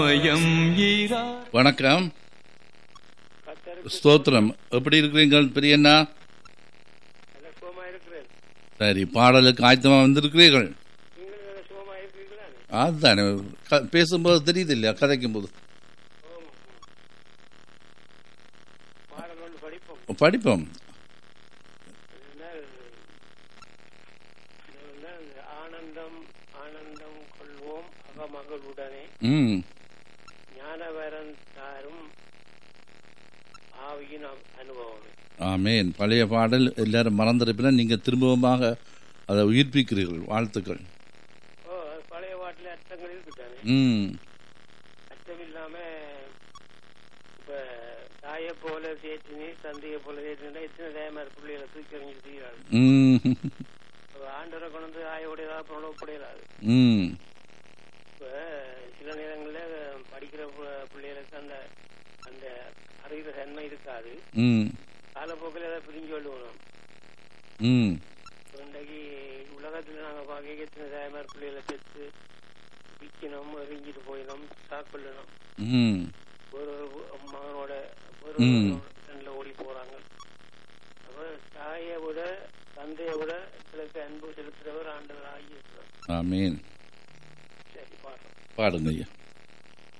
மயம் ஈரா வணக்கம் ஸ்தோத்திரம் எப்படி இருக்கிறீங்கள் பெரியண்ணா சுகமா இருக்கிறேன் சரி பாடலுக்கு ஆயத்தமா வந்திருக்கிறீர்கள் நீங்கள் நல்ல சுகமா இருக்கிறீர்களா அதுதானே க- பேசும்போது தெரியுது இல்லையா கதைக்கும் போது பாடல் ஒன்று படிப்போம் படிப்போம் இருந்தால் இருந்தால் ஆனந்தம் ஆனந்தம் கொள்வோம் அகமகளுடனே ம் ஞானவரன் தாரும் ஆவியின் அ- அனுபவமே ஆமேன் பழைய பாடல் எல்லாரும் மறந்திருப்பினா நீங்க திரும்பவுமாக அதை உயிர்ப்பிக்கிறீர்கள் வாழ்த்துக்கள் ஓ அது பழைய பாட்டில் அர்த்தங்கள் இருக்குதானே ம் அர்த்தம் இல்லாம இப்ப தாயை போல சேர்த்துனி தந்தையை போல சேர்த்துனா எத்தனை தயமார் பிள்ளைகளை தூக்கி எறிஞ்சு செய்கிறாங்க ம் ஆண்டரை கொண்டு வந்து ஆயோடையதாக புறப்படையலாது ம் இப்ப சில நேரங்கள்ல படிக்கிற பு- பிள்ளைகளுக்கு அந்த அந்த அறிகிற தன்மை இருக்காது ம் காலப்போக்கில் ஏதாவது பிரிஞ்சு கொள்ளுவோம் ம் இன்றைக்கு உலகத்துல நாங்க பார்க்க எத்தனை தாய்மார் பிள்ளைகளை பெற்று விற்கணும் எரிஞ்சிட்டு போயிடும் சாக்கொள்ளணும் ம் ஒரு ஒரு மகனோட ஒரு ம். ஃப்ரெண்ட்ல ஓடி போறாங்க அப்ப தாயை விட தந்தையை விட பிள்ளைக்கு அன்பு செலுத்துறவர் ஆண்டவர் ஆகியிருக்கிறார் ஆமேன் சரி பாடுறோம் பாடுங்க ஐயா